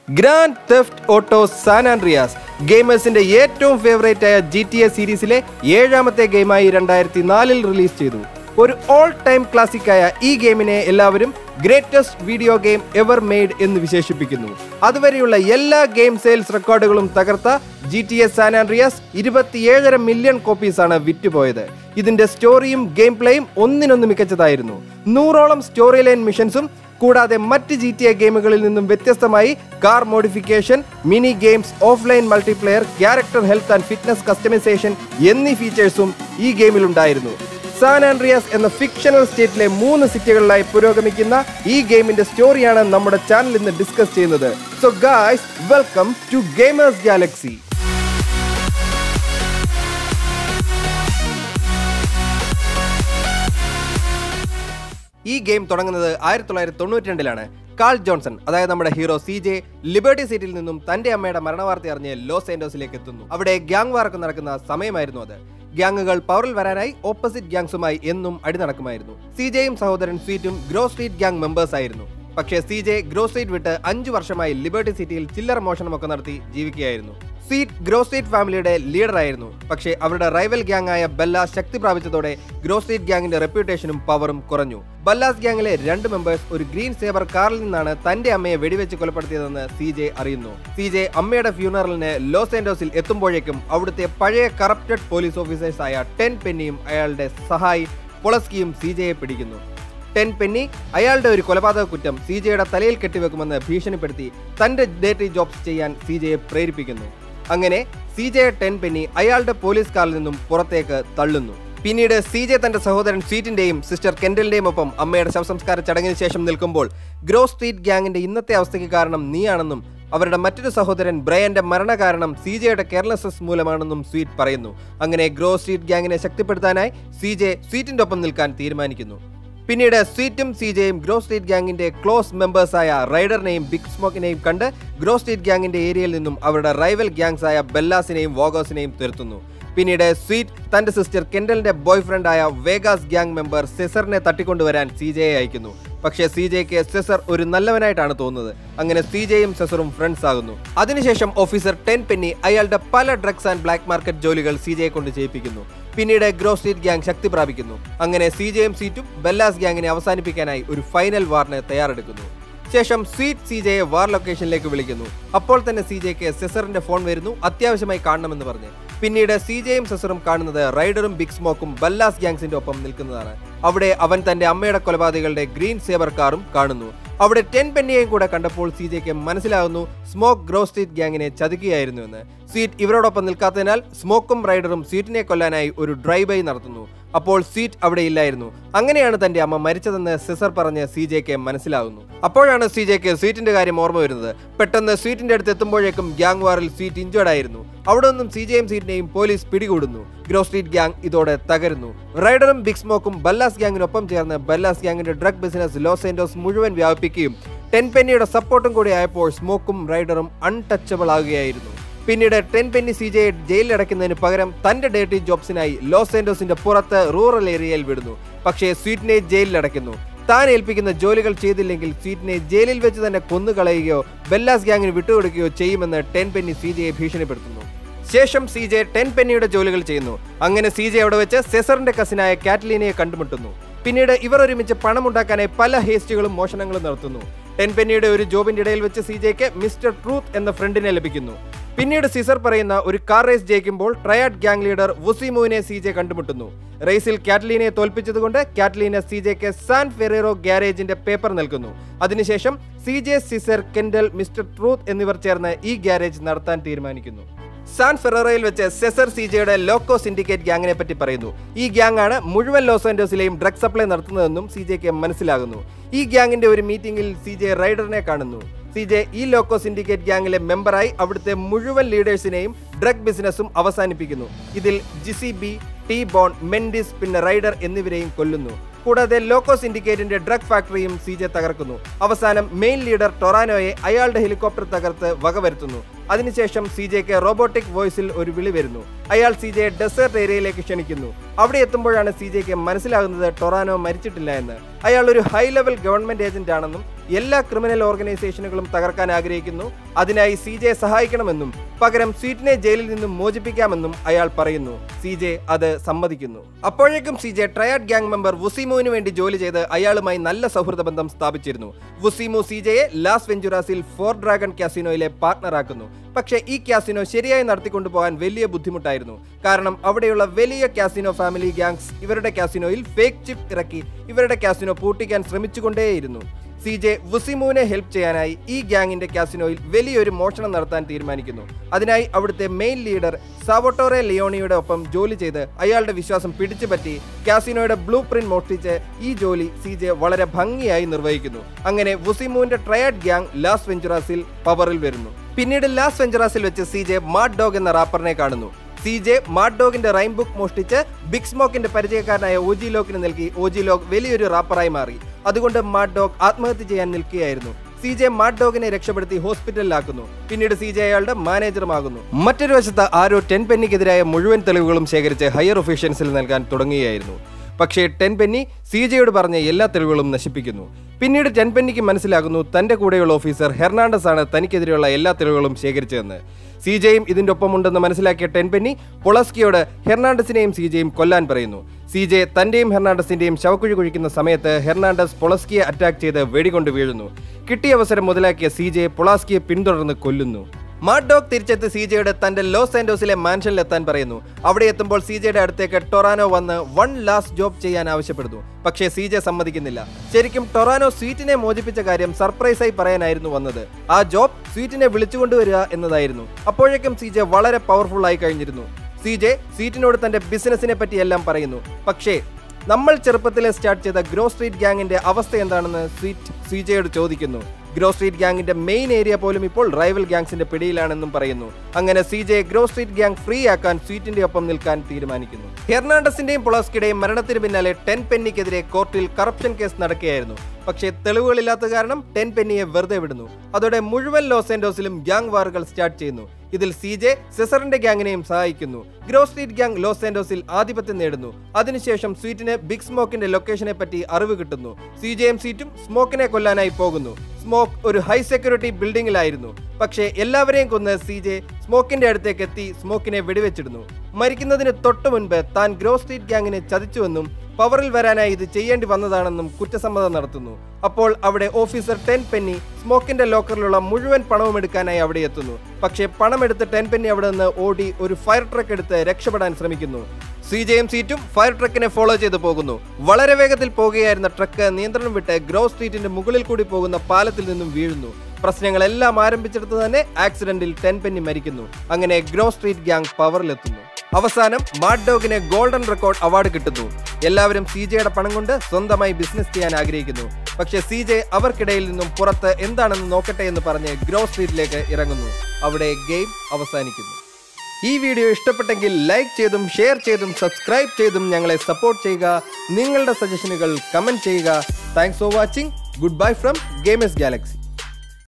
grand theft auto San Andreas ഗെയിമേഴ്സിന്റെ ഏറ്റവും favourite ആയ ജി ടി എ സീരീസിലെ ഏഴാമത്തെ ഗെയിമായി രണ്ടായിരത്തി നാലിൽ റിലീസ് ചെയ്തു ഒരു ഓൾ ടൈം ക്ലാസിക് ആയ ഈ ഗെയിമിനെ എല്ലാവരും greatest video game ever made എന്ന് വിശേഷിപ്പിക്കുന്നു അതുവരെയുള്ള എല്ലാ ഗെയിം സെയിൽസ് റെക്കോർഡുകളും തകർത്ത G T A San Andreas ഇരുപത്തിയേഴര മില്യൺ കോപ്പീസാണ് വിറ്റുപോയത് ഇതിന്റെ സ്റ്റോറിയും ഗെയിം പ്ലേയും ഒന്നിനൊന്ന് മികച്ചതായിരുന്നു നൂറോളം സ്റ്റോറി ലൈൻ മിഷൻസും കൂടാതെ മറ്റ് ജി ടി എ ഗെയിമുകളിൽ നിന്നും വ്യത്യസ്തമായി car modification mini games offline multiplayer character health and fitness customization എന്നീ ഫീച്ചേഴ്സും ഈ ഗെയിമിൽ ഉണ്ടായിരുന്നു സാൻ ആൻഡ്രിയാസ് എന്ന ഫിക്ഷണൽ സ്റ്റേറ്റിലെ മൂന്ന് സിറ്റികളിലായി പുരോഗമിക്കുന്ന ഈ ഗെയിമിന്റെ സ്റ്റോറിയാണ് നമ്മുടെ ചാനൽ ഇന്ന് ഡിസ്കസ് ചെയ്യുന്നത് so guys welcome to gamers galaxy ഈ ഗെയിം തുടങ്ങുന്നത് ആയിരത്തി തൊള്ളായിരത്തി തൊണ്ണൂറ്റി രണ്ടിലാണ് കാൾ ജോൺസൺ അതായത് നമ്മുടെ ഹീറോ സി ജെ ലിബർട്ടി സിറ്റിയിൽ നിന്നും തന്റെ അമ്മയുടെ മരണവാർത്ത അറിഞ്ഞ് ലോസ് ഏഞ്ചൽസിലേക്ക് എത്തുന്നു അവിടെ ഗ്യാങ് വാർക്ക് നടക്കുന്ന സമയമായിരുന്നു അത് ഗ്യാങ്ങുകൾ പവറിൽ വരാനായി ഓപ്പോസിറ്റ് ഗ്യാങ്സുമായി എന്നും അടി നടക്കുമായിരുന്നു സി ജെയും സഹോദരൻ സ്വീറ്റും ഗ്രോ സ്ട്രീറ്റ് ഗ്യാങ് മെമ്പേഴ്സ് ആയിരുന്നു പക്ഷേ സി ജെ ഗ്രോ സ്ട്രീറ്റ് വിട്ട് അഞ്ചു വർഷമായി ലിബർട്ടി സിറ്റിയിൽ ചില്ലറ മോഷണമൊക്കെ നടത്തി ജീവിക്കുകയായിരുന്നു സീറ്റ് ഗ്രോ സ്ട്രീറ്റ് ഫാമിലിയുടെ ലീഡറായിരുന്നു പക്ഷേ അവരുടെ റൈവൽ ഗ്യാങ് ആയ ബല്ല ശക്തി പ്രാപിച്ചതോടെ ഗ്രോ സ്ട്രീറ്റ് ഗ്യാങ്ങിന്റെ റെപ്യൂട്ടേഷനും പവറും കുറഞ്ഞു ബല്ലാസ് ഗ്യാങ്ങിലെ രണ്ട് മെമ്പേഴ്സ് ഒരു ഗ്രീൻ സേവർ കാറിൽ നിന്നാണ് തന്റെ അമ്മയെ വെടിവെച്ച് കൊലപ്പെടുത്തിയതെന്ന് സി ജെ അറിയുന്നു സി ജെ അമ്മയുടെ ഫ്യൂണറലിന് ലോസ് ആൻഡോസിൽ എത്തുമ്പോഴേക്കും അവിടുത്തെ പഴയ കറപ്റ്റഡ് പോലീസ് ഓഫീസേഴ്സ് ആയ ടെൻ പെന്നിയും അയാളുടെ സഹായി പൊളസ്കിയും സി ജെയെ പിടിക്കുന്നു ടെൻ പെന്നി അയാളുടെ ഒരു കൊലപാതക കുറ്റം സി ജെയുടെ തലയിൽ കെട്ടിവെക്കുമെന്ന് ഭീഷണിപ്പെടുത്തി തന്റെ ഡേറ്റി ജോബ്സ് ചെയ്യാൻ സി ജെയെ പ്രേരിപ്പിക്കുന്നു അങ്ങനെ സി ജെ ടെൻ പെന്നി അയാളുടെ പോലീസ് കാറിൽ നിന്നും പുറത്തേക്ക് തള്ളുന്നു പിന്നീട് സി ജെ തന്റെ സഹോദരൻ സ്വീറ്റിന്റെയും സിസ്റ്റർ കെൻഡലിന്റെയും ഒപ്പം അമ്മയുടെ ശവസംസ്കാര ചടങ്ങിന് ശേഷം നിൽക്കുമ്പോൾ ഗ്രോ സ്ട്രീറ്റ് ഗ്യാങ്ങിന്റെ ഇന്നത്തെ അവസ്ഥയ്ക്ക് കാരണം നീയാണെന്നും അവരുടെ മറ്റൊരു സഹോദരൻ ബ്രയന്റെ മരണകാരണം സി ജെയുടെ കെയർലെസ്സസ് മൂലമാണെന്നും സ്വീറ്റ് പറയുന്നു അങ്ങനെ ഗ്രോ സ്ട്രീറ്റ് ഗ്യാങ്ങിനെ ശക്തിപ്പെടുത്താനായി സി ജെ സ്വീറ്റിന്റെ ഒപ്പം നിൽക്കാൻ തീരുമാനിക്കുന്നു പിന്നീട് സ്വീറ്റും സി ജെയും ഗ്രോ സ്ട്രീറ്റ് ഗ്യാങ്ങിന്റെ ക്ലോസ് മെമ്പേഴ്സായ റൈഡറിനെയും ബിഗ് സ്മോക്കിനെയും കണ്ട് ഗ്രോ സ്ട്രീറ്റ് ഗ്യാങ്ങിന്റെ ഏരിയയിൽ നിന്നും അവരുടെ റൈവൽ ഗ്യാങ്സ് ആയ ബെല്ലാസിനെയും വോഗോസിനെയും തുരത്തുന്നു പിന്നീട് സ്വീറ്റ് തന്റെ സിസ്റ്റർ കെൻഡലിന്റെ ബോയ് ഫ്രണ്ട് ആയ വേഗാസ് ഗ്യാങ് മെമ്പർ സെസറിനെ തട്ടിക്കൊണ്ടുവരാൻ സി ജെയെ അയക്കുന്നു പക്ഷേ സി ജെക്ക് സെസർ ഒരു നല്ലവനായിട്ടാണ് തോന്നുന്നത് അങ്ങനെ സി ജെയും സെസറും ഫ്രണ്ട്സ് ആകുന്നു അതിനുശേഷം ഓഫീസർ ടെൻ പെന്നി അയാളുടെ പല ഡ്രഗ്സ് ആൻഡ് ബ്ലാക്ക് മാർക്കറ്റ് ജോലികൾ സി ജെയെ കൊണ്ട് ചെയ്യിപ്പിക്കുന്നു പിന്നീട് ഗ്രോ സ്ട്രീറ്റ് ഗ്യാങ് ശക്തി പ്രാപിക്കുന്നു അങ്ങനെ സി ജെയും സീറ്റും ബെല്ലാസ് ഗ്യാങ്ങിനെ അവസാനിപ്പിക്കാനായി ഒരു ഫൈനൽ വാറിന് തയ്യാറെടുക്കുന്നു ശേഷം സ്വീറ്റ് സി ജെയെ വാർ ലൊക്കേഷനിലേക്ക് വിളിക്കുന്നു അപ്പോൾ തന്നെ സി ജെക്ക് സെസറിന്റെ ഫോൺ വരുന്നു അത്യാവശ്യമായി കാണണമെന്ന് പറഞ്ഞ് പിന്നീട് സി ജെയും സെസറും കാണുന്നത് റൈഡറും ബിഗ് സ്മോക്കും ബല്ലാസ് ഗ്യാങ്സിന്റെ ഒപ്പം നിൽക്കുന്നതാണ് അവിടെ അവൻ തന്റെ അമ്മയുടെ കൊലപാതകളുടെ ഗ്രീൻ സേവർ കാറും കാണുന്നു അവിടെ ടെൻ പെന്നിയെയും കൂടെ കണ്ടപ്പോൾ സി ജെക്ക് മനസ്സിലാകുന്നു സ്മോക്ക് ഗ്രോ സ്ട്രീറ്റ് ഗ്യാങ്ങിനെ ചതുക്കുകയായിരുന്നു എന്ന് സ്വീറ്റ് ഇവരോടൊപ്പം നിൽക്കാത്തതിനാൽ സ്മോക്കും റൈഡറും സ്വീറ്റിനെ കൊല്ലാനായി ഒരു ഡ്രൈവ് ബൈ നടത്തുന്നു അപ്പോൾ സ്വീറ്റ് അവിടെ ഇല്ലായിരുന്നു അങ്ങനെയാണ് തന്റെ അമ്മ മരിച്ചതെന്ന് സിസർ പറഞ്ഞ് സി ജെക്ക് മനസ്സിലാകുന്നു അപ്പോഴാണ് സി ജെക്ക് സ്വീറ്റിന്റെ കാര്യം ഓർമ്മ വരുന്നത് പെട്ടെന്ന് സ്വീറ്റിന്റെ അടുത്ത് എത്തുമ്പോഴേക്കും ഗ്യാങ് വാറിൽ സ്വീറ്റ് ഇഞ്ചേർഡ് ആയിരുന്നു അവിടെ നിന്നും സി ജെയും സീറ്റിനെയും പോലീസ് പിടികൂടുന്നു ഗ്രോ സ്ട്രീറ്റ് ഗ്യാങ് ഇതോടെ തകരുന്നു റൈഡറും ബിഗ് സ്മോക്കും ബല്ലാസ് ഗ്യാങ്ങിനൊപ്പം ചേർന്ന് ബല്ലാസ് ഗ്യാങ്ങിന്റെ ഡ്രഗ് ബിസിനസ് ലോസ് ഏഞ്ചൽസ് മുഴുവൻ വ്യാപിപ്പിക്കുകയും ടെൻ പെന്നിയുടെ സപ്പോർട്ടും കൂടി ആയപ്പോൾ സ്മോക്കും റൈഡറും അൺടച്ചബിൾ ആകുകയായിരുന്നു പിന്നീട് ടെൻ പെന്നി സി ജെ ജയിലിൽ അടയ്ക്കുന്നതിന് പകരം തന്റെ ഡേറ്റി ജോബ്സിനായി ലോസ് ഏഞ്ചൽസിന്റെ പുറത്ത് റൂറൽ ഏരിയയിൽ വിടുന്നു പക്ഷേ സ്വീറ്റിനെ ജയിലിൽ അടയ്ക്കുന്നു താൻ ഏൽപ്പിക്കുന്ന ജോലികൾ ചെയ്തില്ലെങ്കിൽ സ്വീറ്റിനെ ജയിലിൽ വെച്ച് തന്നെ കൊന്നുകളയുകയോ ബെല്ലാസ് ഗ്യാങ്ങിന് വിട്ടുകൊടുക്കുകയോ ചെയ്യുമെന്ന് ടെൻ പെന്നി സി ജെയെ ഭീഷണിപ്പെടുത്തുന്നു ശേഷം സി ജെ ടെൻ പെന്നിയുടെ ജോലികൾ ചെയ്യുന്നു അങ്ങനെ സി ജെ അവിടെ വെച്ച് സെസറിന്റെ കസിനായ കാറ്റലീനയെ കണ്ടുമുട്ടുന്നു പിന്നീട് ഇവർ ഒരുമിച്ച് പണമുണ്ടാക്കാനായി പല ഹേസ്റ്റുകളും മോഷണങ്ങളും നടത്തുന്നു ടെൻ പെന്നിയുടെ ഒരു ജോബിന്റെ ഇടയിൽ വെച്ച് സി ജെക്ക് മിസ്റ്റർ ട്രൂത്ത് എന്ന ഫ്രണ്ടിനെ ലഭിക്കുന്നു പിന്നീട് സിസർ പറയുന്ന ഒരു കാർ റേസ് ജയിക്കുമ്പോൾ ട്രയാഡ് ഗ്യാങ് ലീഡർ വുസിമുവിനെ സി ജെ കണ്ടുമുട്ടുന്നു റേസിൽ കാറ്റലീനയെ തോൽപ്പിച്ചതുകൊണ്ട് കാറ്റലീന സി ജെക്ക് സാൻ ഫെറേറോ ഗ്യാരേജിന്റെ പേപ്പർ നൽകുന്നു അതിനുശേഷം C J Cesar Kendl Mister Truth എന്നിവർ ചേർന്ന് ഈ ഗ്യാരേജ് നടത്താൻ തീരുമാനിക്കുന്നു സാൻ ഫെറോറയിൽ വെച്ച് സെസർ സി ജെയുടെ ലോക്കോ സിൻഡിക്കേറ്റ് ഗ്യാങ്ങിനെ പറ്റി പറയുന്നു ഈ ഗ്യാങ് ആണ് മുഴുവൻ ലോസ് ആൻഡോസിലെയും ഡ്രഗ് സപ്ലൈ നടത്തുന്നതെന്നും സി ജെക്ക് മനസ്സിലാകുന്നു ഈ ഗ്യാങ്ങിന്റെ ഒരു മീറ്റിംഗിൽ സി ജെ റൈഡറിനെ കാണുന്നു സി ജെ ഈ ലോക്കോ സിൻഡിക്കേറ്റ് ഗ്യാങ്ങിലെ മെമ്പറായി അവിടുത്തെ മുഴുവൻ ലീഡേഴ്സിനെയും ഡ്രഗ് ബിസിനസ്സും അവസാനിപ്പിക്കുന്നു ഇതിൽ Jizzy B T Bone Mendez പിന്നെ റൈഡർ എന്നിവരെയും കൊല്ലുന്നു കൂടാതെ ലോക്കോ സിൻഡിക്കേറ്റിന്റെ ഡ്രഗ് ഫാക്ടറിയും സി ജെ തകർക്കുന്നു അവസാനം മെയിൻ ലീഡർ ടൊറാനോയെ അയാളുടെ ഹെലികോപ്റ്റർ തകർത്ത് വകവരുത്തുന്നു അതിനുശേഷം സി ജെക്ക് റോബോട്ടിക് വോയിസിൽ ഒരു വിളി വരുന്നു അയാൾ സി ജെ ഡെസേർട്ട് ഏരിയയിലേക്ക് ക്ഷണിക്കുന്നു അവിടെ എത്തുമ്പോഴാണ് സി ജെക്ക് മനസ്സിലാകുന്നത് ടൊറാനോ മരിച്ചിട്ടില്ല എന്ന് അയാൾ ഒരു ഹൈ ലെവൽ ഗവൺമെന്റ് ഏജന്റ് ആണെന്നും എല്ലാ ക്രിമിനൽ ഓർഗനൈസേഷനുകളും തകർക്കാൻ ആഗ്രഹിക്കുന്നു അതിനായി സി ജെ സഹായിക്കണമെന്നും പകരം സ്വീറ്റിനെ ജയിലിൽ നിന്നും മോചിപ്പിക്കാമെന്നും അയാൾ പറയുന്നു സി ജെ അത് സമ്മതിക്കുന്നു അപ്പോഴേക്കും C J Triad gang member വുസിമുവിന് വേണ്ടി ജോലി ചെയ്ത് അയാളുമായി നല്ല സൗഹൃദ ബന്ധം സ്ഥാപിച്ചിരുന്നു വുസിമു സി ജെയെ ലാസ് വെഞ്ചുറാസിൽ ഫോർ ഡ്രാഗൺ കാസിനോയിലെ പാർട്ണറാക്കുന്നു പക്ഷേ ഈ കാസിനോ ശരിയായി നടത്തിക്കൊണ്ടുപോകാൻ വലിയ ബുദ്ധിമുട്ടായിരുന്നു കാരണം അവിടെയുള്ള വലിയ കാസിനോ ഫാമിലി ഗ്യാങ്സ് ഇവരുടെ കാസിനോയിൽ ഫേക്ക് ചിപ്പ് ഇറക്കി ഇവരുടെ കാസിനോ പൂട്ടിക്കാൻ ശ്രമിച്ചുകൊണ്ടേയിരുന്നു സി ജെ വുസിമുവിനെ ഹെൽപ്പ് ചെയ്യാനായി ഈ ഗ്യാങ്ങിന്റെ കാസിനോയിൽ വലിയൊരു മോഷണം നടത്താൻ തീരുമാനിക്കുന്നു അതിനായി അവിടുത്തെ മെയിൻ ലീഡർ സാവോട്ടോറെ ലിയോണിയുടെ ഒപ്പം ജോലി ചെയ്ത് അയാളുടെ വിശ്വാസം പിടിച്ചുപറ്റി കാസിനോയുടെ ബ്ലൂ പ്രിന്റ് മോഷ്ടിച്ച് ഈ ജോലി സി ജെ വളരെ ഭംഗിയായി നിർവഹിക്കുന്നു അങ്ങനെ വുസിമുവിന്റെ ട്രയഡ് ഗ്യാങ് ലാസ് വെഞ്ചുറാസിൽ പവറിൽ വരുന്നു പിന്നീട് ലാസ് വെഞ്ചുറാസിൽ വെച്ച് സി ജെ മാഡ് ഡോഗ് എന്ന റാപ്പറിനെ കാണുന്നു സി ജെ മാഡ് ഡോഗിന്റെ റൈം ബുക്ക് മോഷ്ടിച്ച് ബിഗ് സ്മോക്കിന്റെ പരിചയക്കാരനായ ഒജി ലോക്കിന് നൽകി ഒജി ലോക്ക് വലിയൊരു റാപ്പറായി മാറി അതുകൊണ്ട് മാഡ് ഡോഗ് ആത്മഹത്യ ചെയ്യാൻ നിൽക്കുകയായിരുന്നു സി ജെ മാഡ് ഡോഗിനെ രക്ഷപ്പെടുത്തി ഹോസ്പിറ്റലിലാക്കുന്നു പിന്നീട് സി ജെ അയാളുടെ മാനേജറുമാകുന്നു മറ്റൊരു വശത്ത് ആരോ ടെൻ പെന്നിക്കെതിരായ മുഴുവൻ തെളിവുകളും ശേഖരിച്ച് ഹയർ ഒഫീഷ്യൻസിൽ നൽകാൻ തുടങ്ങുകയായിരുന്നു പക്ഷേ ടെൻ പെന്നി സി ജെയോട് പറഞ്ഞ എല്ലാ തെളിവുകളും നശിപ്പിക്കുന്നു പിന്നീട് ടെൻ പെന്നിക്ക് മനസ്സിലാകുന്നു തന്റെ കൂടെയുള്ള ഓഫീസർ ഹെർണാണ്ടസ് ആണ് തനിക്കെതിരെയുള്ള എല്ലാ തെളിവുകളും ശേഖരിച്ചതെന്ന് സി ജെയും ഇതിന്റെ ഒപ്പമുണ്ടെന്ന് മനസ്സിലാക്കിയ ടെൻ പെന്നി പൊളസ്കിയോട് ഹെർണാണ്ടസിനെയും സി ജെയും കൊല്ലാൻ പറയുന്നു സി ജെ തന്റെയും ഹെർണാണ്ടസിന്റെയും ശവക്കുഴി കുഴിക്കുന്ന സമയത്ത് ഹെർണാണ്ടസ് പൊളസ്കിയെ അറ്റാക്ക് ചെയ്ത് വെടികൊണ്ട് വീഴുന്നു കിട്ടിയ അവസരം മുതലാക്കിയ സി ജെ പൊളാസ്കിയെ പിന്തുടർന്ന് കൊല്ലുന്നു മാഡ് ഡോഗ് തിരിച്ചെത്തി സി ജെയുടെ തന്റെ ലോസ് ആൻഡോസിലെ മാൻഷനിൽ എത്താൻ പറയുന്നു അവിടെ എത്തുമ്പോൾ സി ജെയുടെ അടുത്തേക്ക് ടൊറാനോ വന്ന് വൺ ലാസ്റ്റ് ജോബ് ചെയ്യാൻ ആവശ്യപ്പെടുന്നു പക്ഷേ സി ജെ സമ്മതിക്കുന്നില്ല ശരിക്കും ടൊറാനോ സ്വീറ്റിനെ മോചിപ്പിച്ച കാര്യം സർപ്രൈസായി പറയാനായിരുന്നു വന്നത് ആ ജോബ് സ്വീറ്റിനെ വിളിച്ചുകൊണ്ടുവരിക എന്നതായിരുന്നു അപ്പോഴേക്കും സി ജെ വളരെ പവർഫുൾ ആയി കഴിഞ്ഞിരുന്നു സി ജെ സ്വീറ്റിനോട് തന്റെ ബിസിനസിനെ പറ്റി എല്ലാം പറയുന്നു പക്ഷേ നമ്മൾ ചെറുപ്പത്തിലെ സ്റ്റാർട്ട് ചെയ്ത ഗ്രോ സ്ട്രീറ്റ് ഗ്യാങ്ങിന്റെ അവസ്ഥ എന്താണെന്ന് സ്വീറ്റ് സി ജെയോട് ചോദിക്കുന്നു ഗ്രോ സ്ട്രീറ്റ് ഗ്യാങ്ങിന്റെ മെയിൻ ഏരിയ പോലും ഇപ്പോൾ റൈവൽ ഗ്യാങ്സിന്റെ പിടിയിലാണെന്നും പറയുന്നു അങ്ങനെ C J Grove Street gang free ആക്കാൻ സ്വീറ്റിന്റെ ഒപ്പം നിൽക്കാൻ തീരുമാനിക്കുന്നു ഹെർണാണ്ടസിന്റെയും പൊളസ്കിയുടെയും മരണത്തിന് പിന്നാലെ ടെൻ പെന്നിക്കെതിരെ കോർട്ടിൽ കറപ്ഷൻ കേസ് നടക്കുകയായിരുന്നു പക്ഷേ തെളിവുകളില്ലാത്ത കാരണം ടെൻ പെന്നിയെ വെറുതെ വിടുന്നു അതോടെ മുഴുവൻ ലോസ് ആൻഡോസിലും ഗ്യാങ് വാറുകൾ സ്റ്റാർട്ട് ചെയ്യുന്നു ഇതിൽ സി ജെ സെസറിന്റെ ഗ്യാങ്ങിനെയും സഹായിക്കുന്നു ഗ്രോ സ്ട്രീറ്റ് ഗ്യാങ് ലോസ് ആൻഡോസിൽ ആധിപത്യം നേടുന്നു അതിനുശേഷം സ്വീറ്റിന് ബിഗ് സ്മോക്കിന്റെ ലൊക്കേഷനെ പറ്റി അറിവ് കിട്ടുന്നു സി ജെയും സീറ്റും സ്മോക്കിനെ കൊല്ലാനായി പോകുന്നു സ്മോക്ക് ഒരു ഹൈ സെക്യൂരിറ്റി ബിൽഡിംഗിലായിരുന്നു പക്ഷേ എല്ലാവരെയും കൊന്ന് സി ജെ സ്മോക്കിന്റെ അടുത്തേക്ക് എത്തി സ്മോക്കിനെ വെടിവെച്ചിടുന്നു മരിക്കുന്നതിന് തൊട്ടു മുൻപ് താൻ ഗ്രോ സ്ട്രീറ്റ് ഗ്യാങ്ങിനെ ചതിച്ചുവെന്നും പവറിൽ വരാനായി ഇത് ചെയ്യേണ്ടി വന്നതാണെന്നും കുറ്റസമ്മതം നടത്തുന്നു അപ്പോൾ അവിടെ ഓഫീസർ ടെൻ പെന്നി സ്മോക്കിന്റെ ലോക്കറിലുള്ള മുഴുവൻ പണവും എടുക്കാനായി അവിടെ എത്തുന്നു പക്ഷേ പണമെടുത്ത് ടെൻ പെന്നി അവിടെ നിന്ന് ഓടി ഒരു ഫയർ ട്രക്ക് എടുത്ത് രക്ഷപ്പെടാൻ ശ്രമിക്കുന്നു സി ജെയും സീറ്റും ഫയർ ട്രക്കിനെ ഫോളോ ചെയ്ത് പോകുന്നു വളരെ വേഗത്തിൽ പോകുകയായിരുന്ന ട്രക്ക് നിയന്ത്രണം വിട്ട് ഗ്രോ സ്ട്രീറ്റിന്റെ മുകളിൽ കൂടി പോകുന്ന പാലത്തിൽ നിന്നും വീഴുന്നു പ്രശ്നങ്ങളെല്ലാം ആരംഭിച്ചെടുത്ത് തന്നെ ആക്സിഡന്റിൽ ടെൻ പെന്നി മരിക്കുന്നു അങ്ങനെ ഗ്രോ സ്ട്രീറ്റ് ഗ്യാങ് പവറിലെത്തുന്നു അവസാനം മാഡ് ഡോഗിന് ഗോൾഡൻ റെക്കോർഡ് അവാർഡ് കിട്ടുന്നു എല്ലാവരും സി ജെയുടെ പണം കൊണ്ട് സ്വന്തമായി ബിസിനസ് ചെയ്യാൻ ആഗ്രഹിക്കുന്നു പക്ഷേ സി ജെ അവർക്കിടയിൽ നിന്നും പുറത്ത് എന്താണെന്ന് നോക്കട്ടെ എന്ന് പറഞ്ഞ് ഗ്രോ സ്ട്രീറ്റിലേക്ക് ഇറങ്ങുന്നു അവിടെ ഗെയിം അവസാനിക്കുന്നു ഈ വീഡിയോ ഇഷ്ടപ്പെട്ടെങ്കിൽ ലൈക്ക് ചെയ്തും ഷെയർ ചെയ്തും സബ്സ്ക്രൈബ് ചെയ്തും ഞങ്ങളെ സപ്പോർട്ട് ചെയ്യുക നിങ്ങളുടെ സജഷനുകൾ കമന്റ് ചെയ്യുക thanks for watching goodbye from Gamers Galaxy